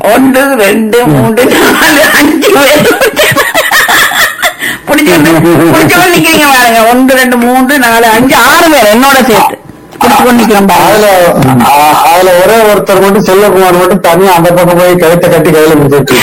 ஒன்று ரெண்டு மூன்று நாலு அஞ்சு பேர் பிடிச்சோண்டு பிடிச்சோண்டு நிக்கிறீங்க பாருங்க ஒன்று ரெண்டு மூன்று நாலு அஞ்சு ஆறு பேர் என்னோட சேர்த்து பிடிச்சுக்கொண்டு நிக்கிறோம் அதுல பாருங்க அ- அதுல ஒரே ஒருத்தர் மட்டும் செல்லகுமார் மட்டும் தனியா அந்த பக்கம் போய் கழுத்தை கட்டி கையில பிடிச்சிட்டு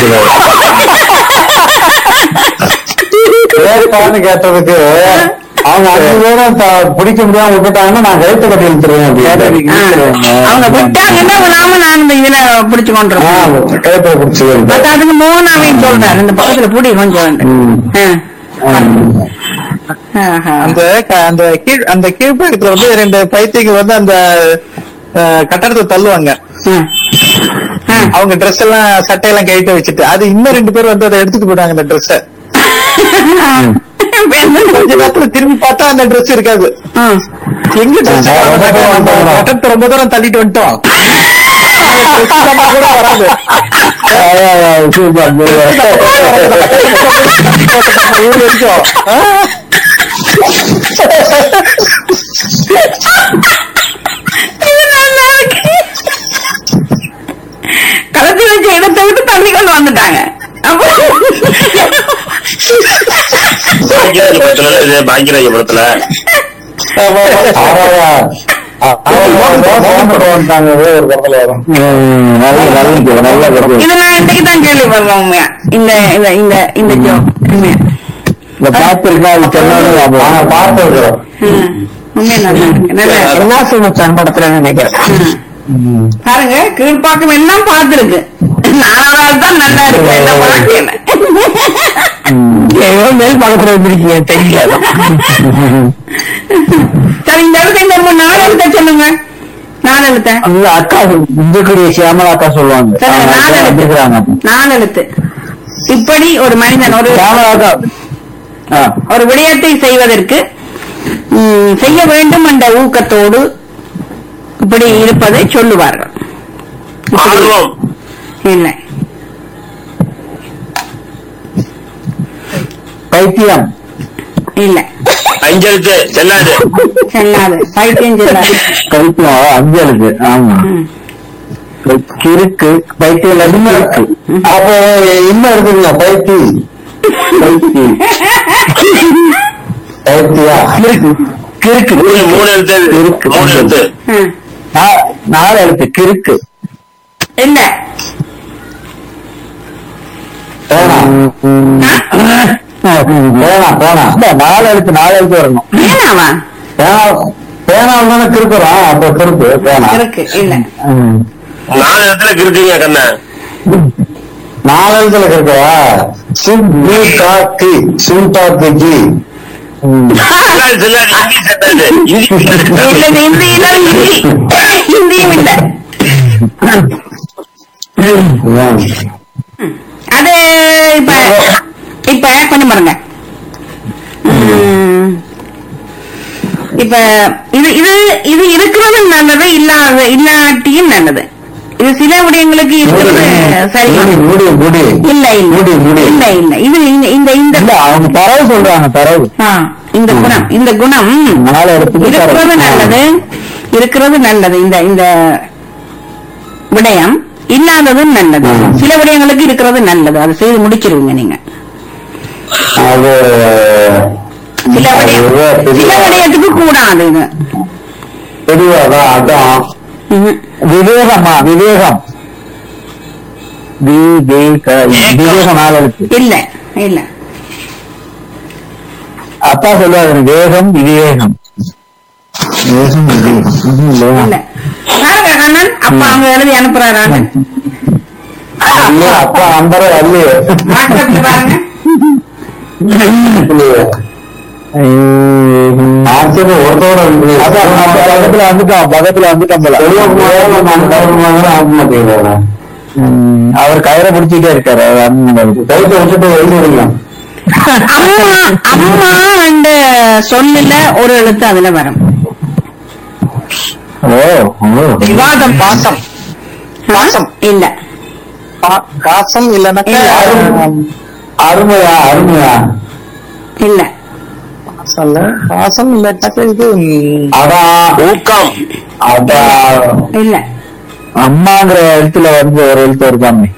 இருக்காரு கேட்டதுக்கு அவங்க அஞ்சு பேரும் த- பிடிக்க முடியாம விட்டுட்டாங்கன்னா நான் கழுத்தை கட்டி இழுத்துருவேன் அப்படின்னு. ஆ, அவங்க விட்டாங்கன்னா விடாம நான் இந்த இதுல பிடிச்சு ஆ, கொண்டிருக்கேன் கழுத்தை பிடிச்சிருவேன் பட் அதுக்கு மோனாவே சொல்றாரு இந்த பக்கத்துல புடி கொஞ்சம் ம். ஆ. ஆஹா. அந்த க- அந்த கீழ் அந்த கீழ்ப்படத்துல வந்து ரெண்டு பைத்தியங்கள் வந்து அந்த அஹ், கட்டடத்தை தள்ளுவாங்க ஆ. ஆ. அவங்க ட்ரெஸ் எல்லாம் சட்டையெல்லாம் கழட்டி வச்சுட்டு அது இன்னும் ரெண்டு பேர் வந்து அதை எடுத்துட்டு போயிட்டாங்க அந்த ட்ரெஸ்ஸ கொஞ்ச நேரத்துல திரும்பி பார்த்தா அந்த ட்ரெஸ் இருக்காது ஆ. எங்க ட்ரெஸ் ஆ, ரொம்ப தூரம் வந்துட்டோம். கட்டடத்தை ரொம்ப தூரம் தள்ளிட்டு வந்துட்டோம் dress இல்லாம கூட வராது ஆ, ஆ, ஆ, சூப்பர், சூப்பர். ஊர் வரைக்கும் ஆ? இது நல்லா இருக்கு. கலத்தி வச்ச இடத்தை விட்டு தள்ளி கொண்டு வந்துட்டாங்க அப்போ பாக்கியராஜ படத்துல இது பாக்கியராஜ படத்துல ஆறாவா? ஆ, ஆறாவா, கோயம்புத்தூர் வந்துட்டாங்க, ஒரே ஒரு பக்கத்துல வரும். ம், நல்ல நல்ல நல்ல கருத்து. இது நான் இன்னைக்கு தான் கேள்விப்படுறேன் உண்மையா இந்த இந்த இந்த இந்த ஜோக் உண்மையா இந்த பாட்டு இருக்கா அது சொன்னாலும் ஞாபகம். ஆ, பார்த்து இருக்கிறோம். ம். உண்மையா நல்லா இருக்கு நல்லா இருக்கு. என்ன சுமச்சான் படத்துல நினைக்கிறேன் ம். பாருங்க கீழ்ப்பாக்கம் எல்லாம் பார்த்திருக்கு நாலாவது தான் நல்லா இருக்கு என்ன பார்க்கல ஏதோ மேல் பக்கத்துல வந்திருக்கீங்க தெரியல சரி இந்த இடத்துல இந்த மூணு நாலு எழுத்த சொல்லுங்க நாலு எழுத்த அந்த அக்கா இந்துக்குரிய சியாமலா அக்கா சொல்லுவாங்க சரி, அவங்க நாலு அக்கா எழுத்து இருக்கிறாங்க. நாலு எழுத்து இப்படி ஒரு மனிதன் ஒரு சியாமலா அக்கா ஆ, ஒரு விடயத்தை செய்வதற்கு ம், செய்ய வேண்டும் என்ற ஊக்கத்தோடு இப்படி இருப்பதை சொல்லுவார்கள் ஆர்வம் இல்லை பைத்தியம் இல்லை அஞ்செழுத்து செல்லாது செல்லாது பைத்தியம் செல்லாது பைத்தியம் அஞ்சலுக்கு ஆமா ம். கிறுக்கு பைத்தியம் இருக்கு இருக்கு அப்போ இன்னும் இருக்குங்க பைத்தி பைத்தி பைத்தியா கிறுக்கு கிறுக்கு மூணு மூணு எழுத்து இருக்கு. மூணு எழுத்து ம். நா- நாலு எழுத்து கிறுக்கு இல்லை போனா போனா போனா இல்ல, நாலு எழுத்து நாலு எழுத்து வரணும் ஏனாவா பேனா பேனாவில் தானே கிறுக்குறோம் அப்போ கிறுக்கு பேனா இருக்கு இல்ல ம். நாலு இடத்துல கிருக்கீங்க கண்ணா நாலு எழுத்துல கிறுக்கவா சிம் பி டாக்கி சிம் டாக்கி செல்லாது செல்லாது இங்கிலீஷ் செல்லாது இங்கிலீஷ் இல்ல செல்லாது. ஹிந்தி இல்ல ஹிந்தி ஹிந்தியும் இல்ல அது இப்ப இப்ப கொஞ்சம் பாருங்க உம், இப்ப இது இது இது இருக்கிறது நல்லது இல்லாத இல்லாட்டியும் நல்லது இது சில விடயங்களுக்கு இருக்கிறது சரி முடி முடி இல்ல இல்ல முடி, முடி. இல்ல இல்ல இது இந்த- இந்த இந்த இல்ல அவங்க தரவு சொல்றாங்க தரவு ஆ, இந்த குணம் இந்த குணம் நாலு இடத்துக்கு இருக்கிறது தரவு நல்லது இருக்கிறது நல்லது இந்த இந்த விடயம் இல்லாததும் நல்லது ம். சில விடயங்களுக்கு இருக்கிறது நல்லது அதை செய்து முடிச்சிருவீங்க நீங்க அது சில விடயம் அது சில விடயத்துக்கு கூடாது இது தெளிவாதான் அதான் ம்ஹும். விவேகமா விவேகம் விவேக விவேகம் நாலு எழுத்து இல்ல இல்ல அப்பா சொல்லுவாரு வேகம் விவேகம் வேகம் விவேகம் ம்ஹும், இல்லையா? இல்ல பாருங்க கண்ணன் அப்பா அவங்க எழுதி அனுப்புறாரு இல்லையா, அப்பா நம்பரே இல்லையே வாட்ஸ்அப்ல பாருங்க இல்லையே. ஆச்சரிய ஒருத்தோட இருக்கு. அதான் நம்ம பக்கத்துல வந்துட்டோம் பக்கத்துல வந்துட்டோம் போல ம், அவர் கயிறை பிடிச்சிட்டே இருக்காரு அவர் அண்ணன் கயிற்றை வச்சுட்டு எழுதிடுங்க அம்மா அம்மா அந்த சொல்லுல ஒரு எழுத்து அதுல வரும் ஓ ஓ விவாதம் பாசம் பாசம் இல்ல பா- பாசம் இல்லைன்னாக்கா அருமை- அருமையா அருமையா இல்ல பாசம் இல்ல பாசம் இல்லாட்டாக்கா இது ம், அதான் ஊக்கம் அதான் இல்ல அம்மாங்கிற எழுத்துல வந்து ஒரு எழுத்து இருக்காமே